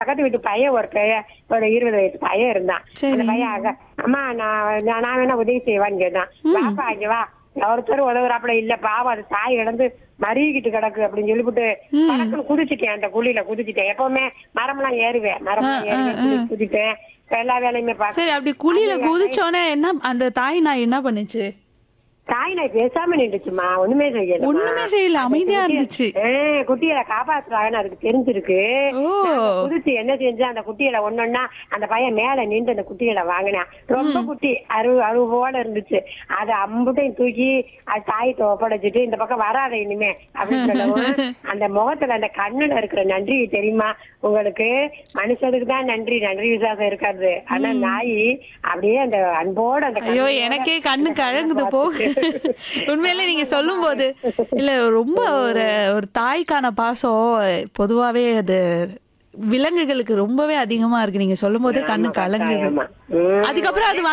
பக்கத்து வீட்டு பையன் ஒரு பையன் ஒரு இருபது வயசு பையன் இருந்தான் சரி. அந்த பையன் அங்க அம்மா நான் நான் நான் வேணா உதவி செய்வான்னு கேட்டான் பாப்பா இங்க வா ஒருத்தர் உதவுறாப்புல இல்ல பாவம் அது தாய் இழந்து மருகிட்டு கிடக்கு அப்படின்னு சொல்லிவிட்டு படக்குன்னு குதிச்சுட்டேன் அந்த குழியில குதிச்சுட்டேன் எப்பவுமே மரம்லாம் ஏறுவேன் மரம்லாம் ஏறுவேன் குதி- குதிச்சிட்டேன் இப்ப எல்லா வேலையுமே பார்த்து சரி அப்படி குழியில குதிச்சோன்னே என்ன அந்த தாய் நாய் என்ன பண்ணுச்சு தாய் நாய் பேசாம நின்றுச்சுமா ஒண்ணுமே செய்யல ஒண்ணுமே செய்யல அமைதியா இருந்துச்சு குட்டிகளை காப்பாத்துறாங்கன்னு அதுக்கு தெரிஞ்சிருக்கு ஓ குதிச்சு என்ன செஞ்சு அந்த குட்டிகளை ஒன்னொன்னா அந்த பையன் மேல நின்று அந்த குட்டிகளை வாங்கினான் ரொம்ப குட்டி அருவு அருவு போல இருந்துச்சு அதை அம்புட்டையும் தூக்கி அது தாயத்தை ஒப்படைச்சிட்டு இந்த பக்கம் வராத இனிமே அப்படின்னு சொல்லவும் அந்த முகத்துல அந்த கண்ணுல இருக்கிற நன்றி தெரியுமா உங்களுக்கு மனுஷனுக்கு தான் நன்றி நன்றி விசுவாசம் இருக்காது ஆனா நாய் அப்படியே அந்த அன்போட அந்த ஐயோ கண்ணோட எனக்கே கண்ணு கழங்குது போ உண்மையிலே நீங்க சொல்லும் போது இல்ல ரொம்ப ஒரு ஒரு தாய்க்கான பாசம் பொதுவாவே அது விலங்குகளுக்கு ரொம்பவே அதிகமா இருக்கு நீங்க சொல்லும் போது கண்ணு கலங்குது ஆமா. உம். அதுக்கப்புறம் அது